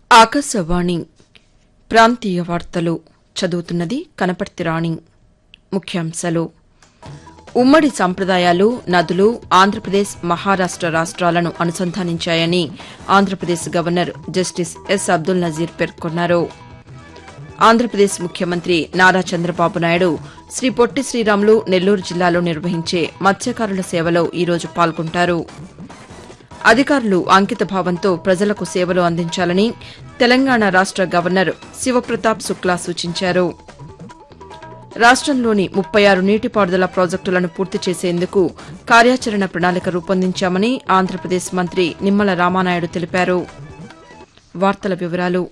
ఆకాశవాణి ప్రాంతీయ వార్తలు చదువుతున్నది కనపర్తి రాణి ముఖ్యాంశాలు ఉమ్మడి సంప్రదాయాలు నదులు ఆంధ్రప్రదేశ్ మహారాష్ట రాష్ట్రాలను అనుసంధానించాయని Andhra Pradesh governor justice S Abdul Nazeer పేర్కొన్నారు ఆంధ్రప్రదేశ్ ముఖ్యమంత్రి నారా చంద్రబాబు నాయుడు శ్రీ పొట్టి శ్రీరాములు నెల్లూరు జిల్లాలో నిర్వహించే మత్స్యకారుల సేవలో ఈరోజు పాల్గొంటారు అధికారులు అంకితభావంతో ప్రజలకు సేవలు అందించాలని తెలంగాణ రాష్ట గవర్నర్ శివప్రతాప్ శుక్లా సూచించారు రాష్టంలోని ముప్పై ఆరు నీటిపారుదల ప్రాజెక్టులను పూర్తి చేసేందుకు కార్యాచరణ ప్రణాళిక రూపొందించామని ఆంధ్రప్రదేశ్ మంత్రి నిమ్మల రామానాయుడు తెలిపారు వార్తల వివరాలు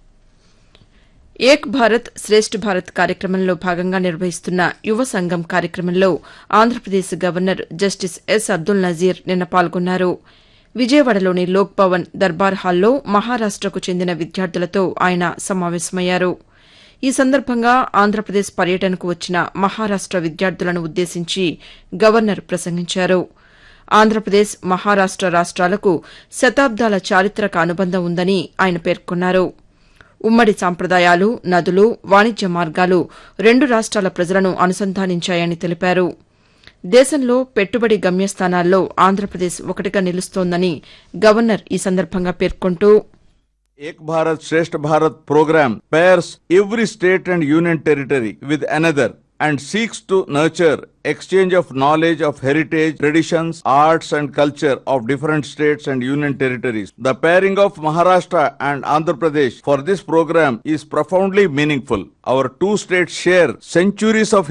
ఏక్ భారత్ శ్రేష్ఠ్ భారత్ కార్యక్రమంలో భాగంగా నిర్వహిస్తున్న యువ సంఘం కార్యక్రమంలో Andhra Pradesh governor justice S Abdul Nazeer నిన్న పాల్గొన్నారు విజయవాడలోని లోక్ భవన్ దర్బార్ హాల్లో మహారాష్టకు చెందిన విద్యార్థులతో ఆయన సమావేశమయ్యారు ఈ సందర్భంగా ఆంధ్రప్రదేశ్ పర్యటనకు వచ్చిన మహారాష్ట విద్యార్థులను ఉద్దేశించి గవర్నర్ ప్రసంగించారు ఆంధ్రప్రదేశ్ మహారాష్ట రాష్ట్రాలకు శతాబ్దాల చారిత్రక అనుబంధం ఉందని ఆయన పేర్కొన్నారు ఉమ్మడి సంప్రదాయాలు నదులు వాణిజ్య మార్గాలు రెండు రాష్ట్రాల ప్రజలను అనుసంధానించాయని తెలిపారు దేశంలో పెట్టుబడి గమ్యస్థానాల్లో ఆంధ్రప్రదేశ్ ఒకటిగా నిలుస్తోందని గవర్నర్ ఈ సందర్భంగా పేర్కొంటూ Ek Bharat Shresth Bharat program pairs every state and union territory with another and seeks to nurture exchange of knowledge of heritage, traditions, arts and culture of different states and union territories. The pairing of Maharashtra and Andhra Pradesh for this program is profoundly meaningful. Our two states share centuries of